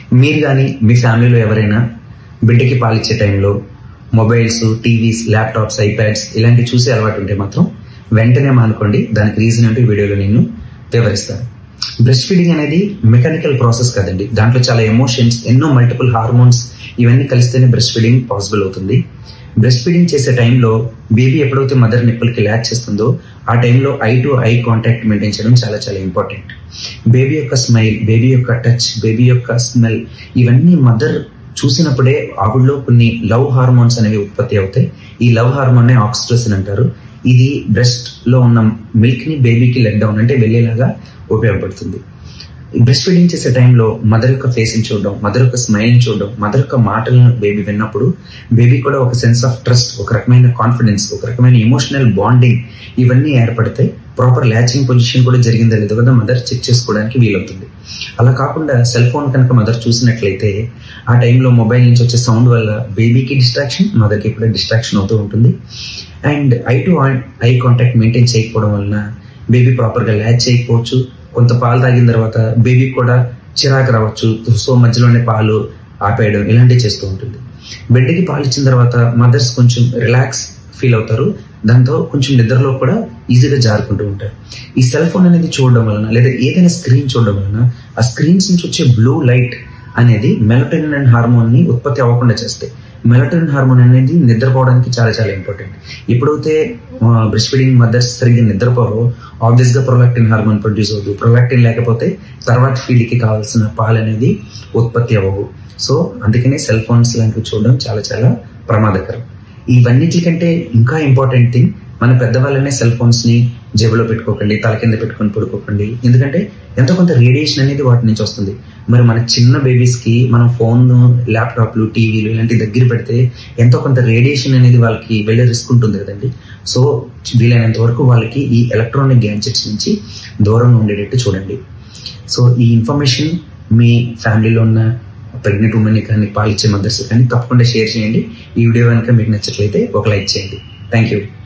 మీరు కానీ మీ ఫ్యామిలీలో ఎవరైనా బిడ్డకి పాలిచ్చే టైంలో మొబైల్స్ టీవీస్ ల్యాప్టాప్స్ ఐప్యాడ్స్ ఇలాంటివి చూసే అలవాటు ఉంటే మాత్రం వెంటనే మానుకోండి దానికి రీజన్ ఏంటో ఈ వీడియోలో నేను వివరిస్తాను బ్రెస్ట్ ఫీడింగ్ అనేది మెకానికల్ ప్రాసెస్ కదండి దాంట్లో చాలా ఎమోషన్స్ ఎన్నో మల్టిపుల్ హార్మోన్స్ ఇవన్నీ కలిస్తేనే బ్రెస్ట్ ఫీడింగ్ పాసిబుల్ అవుతుంది బ్రెస్ట్ ఫీడింగ్ చేసే టైంలో బేబీ ఎప్పుడైతే మదర్ నిప్పులకి ల్యాచ్ చేస్తుందో ఆ టైంలో eye to eye contact maintain చేయడం చాలా చాలా ఇంపార్టెంట్ బేబీ యొక్క స్మైల్ బేబీ యొక్క టచ్ బేబీ యొక్క స్మెల్ ఇవన్నీ మదర్ చూసినప్పుడే ఆవిడలో కొన్ని లవ్ హార్మోన్స్ అనేవి ఉత్పత్తి అవుతాయి ఈ లవ్ హార్మోన్ ఆక్సిటోసిన్ అంటారు ఇది బ్రెస్ట్ లో ఉన్న మిల్క్ ని బేబీకి లెట్ డౌన్ అంటే వెళ్ళేలాగా ఉపయోగపడుతుంది బ్రెస్ట్ ఫీడింగ్ చేసే టైంలో మదర్ యొక్క ఫేస్ ని చూడడం మదర్ యొక్క స్మైల్ చూడడం మదర్ యొక్క మాటలను బేబీ విన్నప్పుడు బేబీ కూడా ఒక సెన్స్ ఆఫ్ ట్రస్ట్ ఒక రకమైన కాన్ఫిడెన్స్ ఒక రకమైన ఎమోషనల్ బాండింగ్ ఇవన్నీ ఏర్పడతాయి ప్రాపర్ ల్యాచింగ్ పొజిషన్ కూడా జరిగిందా లేదో కదా మదర్ చెక్ చేసుకోవడానికి వీలవుతుంది అలా కాకుండా సెల్ ఫోన్ కనుక మదర్ చూసినట్లయితే ఆ టైంలో మొబైల్ నుంచి వచ్చే సౌండ్ వల్ల బేబీకి డిస్ట్రాక్షన్ మదర్కి కూడా డిస్ట్రాక్షన్ అవుతూ ఉంటుంది and eye to eye contact maintain చేయకపోవడం వలన బేబీ ప్రాపర్గా ల్యాచ్ చేయకపోవచ్చు కొంత పాలు తాగిన తర్వాత బేబీకి కూడా చిరాకు రావచ్చు సో మధ్యలోనే పాలు ఆపేయడం ఇలాంటివి చేస్తూ ఉంటుంది బిడ్డకి పాలు ఇచ్చిన తర్వాత మదర్స్ కొంచెం రిలాక్స్ ఫీల్ అవుతారు దాంతో కొంచెం నిద్రలో కూడా ఈజీగా జారుకుంటూ ఉంటారు ఈ సెల్ ఫోన్ అనేది చూడడం వలన లేదా ఏదైనా స్క్రీన్ చూడడం వలన ఆ స్క్రీన్స్ నుంచి వచ్చే బ్లూ లైట్ అనేది మెలటోనిన్ అండ్ హార్మోన్ ని ఉత్పత్తి అవ్వకుండా చేస్తాయి మెలటోనిన్ హార్మోన్ అనేది నిద్రపోవడానికి చాలా చాలా ఇంపార్టెంట్ ఎప్పుడైతే బ్రెస్ట్ ఫీడింగ్ మదర్స్ సరిగ్గా నిద్రపోరో ఆబ్వియస్ గా ప్రొలాక్టిన్ హార్మోన్ ప్రొడ్యూస్ అవుతుంది ప్రొలాక్టిన్ లేకపోతే తర్వాత ఫీడ్కి కావాల్సిన పాలు అనేది ఉత్పత్తి అవ్వవు సో అందుకనే సెల్ ఫోన్స్ లాంటివి చూడడం చాలా చాలా ప్రమాదకరం ఇవన్నిటికంటే ఇంకా ఇంపార్టెంట్ థింగ్ మన పెద్దవాళ్ళనే సెల్ ఫోన్స్ ని జేబులో పెట్టుకోకండి తల కింద పెట్టుకొని పడుకోకండి ఎందుకంటే ఎంతో కొంత రేడియేషన్ అనేది వాటి నుంచి వస్తుంది మరి మన చిన్న బేబీస్ కి మనం ఫోన్ ల్యాప్టాప్లు టీవీలు ఇలాంటి దగ్గర పెడితే ఎంతో కొంత రేడియేషన్ అనేది వాళ్ళకి వెళ్ళే రిస్క్ ఉంటుంది కదండి సో వీలైనంత వరకు వాళ్ళకి ఈ ఎలక్ట్రానిక్ గ్యాడ్జెట్స్ నుంచి దూరంగా ఉండేటట్టు చూడండి సో ఈ ఇన్ఫర్మేషన్ మీ ఫ్యామిలీలో ఉన్న ప్రెగ్నెంట్ ఉమెన్ కానీ పాలిచ్చే మదర్స్ కానీ తప్పకుండా షేర్ చేయండి ఈ వీడియో కనుక మీకు నచ్చట్లయితే ఒక లైక్ చేయండి థ్యాంక్ యూ